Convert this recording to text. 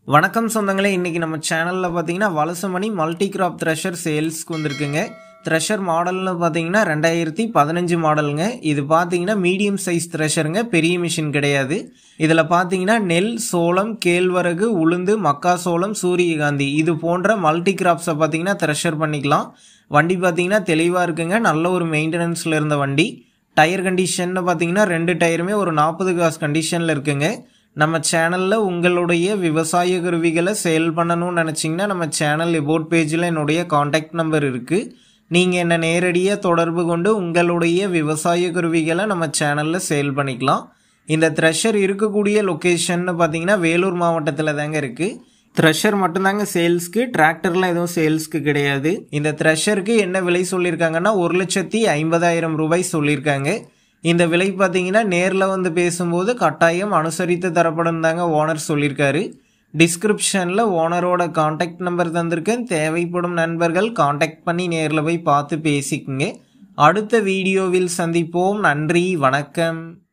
வணக்கம் சொந்தங்களே இன்றைக்கி நம்ம சேனலில் பார்த்தீங்கன்னா வலசமணி மல்டி கிராப் த்ரெஷர் சேல்ஸ்க்கு வந்திருக்குங்க த்ரெஷர் மாடல்னு பார்த்தீங்கன்னா ரெண்டாயிரத்தி பதினஞ்சு மாடலுங்க இது பார்த்தீங்கன்னா மீடியம் சைஸ் த்ரெஷருங்க பெரிய மிஷின் கிடையாது இதில் பார்த்தீங்கன்னா நெல் சோளம் கேழ்வரகு உளுந்து மக்காசோளம் சூரியகாந்தி இது போன்ற மல்டி கிராப்ஸை பார்த்தீங்கன்னா த்ரெஷர் பண்ணிக்கலாம் வண்டி பார்த்தீங்கன்னா தெளிவாக இருக்குங்க நல்ல ஒரு மெயின்டெனன்ஸில் இருந்த வண்டி டயர் கண்டிஷன்னு பார்த்தீங்கன்னா ரெண்டு டயருமே ஒரு நாற்பது காஸ் கண்டிஷனில் இருக்குங்க நம்ம சேனலில் உங்களுடைய விவசாய கருவிகளை சேல் பண்ணணும்னு நினச்சிங்கன்னா நம்ம சேனல் எபோட் பேஜில் என்னுடைய காண்டாக்ட் நம்பர் இருக்குது நீங்கள் என்னை நேரடியாக தொடர்பு கொண்டு உங்களுடைய விவசாய கருவிகளை நம்ம சேனலில் சேல் பண்ணிக்கலாம் இந்த த்ரெஷர் இருக்கக்கூடிய லொக்கேஷன்னு பார்த்தீங்கன்னா வேலூர் மாவட்டத்தில் தாங்க இருக்குது த்ரெஷர் மட்டும்தாங்க சேல்ஸ்க்கு டிராக்டர்லாம் எதுவும் சேல்ஸ்க்கு கிடையாது இந்த த்ரெஷருக்கு என்ன விலை சொல்லியிருக்காங்கன்னா ஒரு லட்சத்தி ஐம்பதாயிரம் ரூபாய் சொல்லியிருக்காங்க இந்த விலை பார்த்தீங்கன்னா நேரில் வந்து பேசும்போது கட்டாயம் அனுசரித்து தரப்படும் தாங்க ஓனர் சொல்லியிருக்காரு டிஸ்கிரிப்ஷனில் ஓனரோட காண்டாக்ட் நம்பர் தந்திருக்கேன் தேவைப்படும் நண்பர்கள் காண்டாக்ட் பண்ணி நேரில் போய் பார்த்து பேசிக்குங்க அடுத்த வீடியோவில் சந்திப்போம் நன்றி வணக்கம்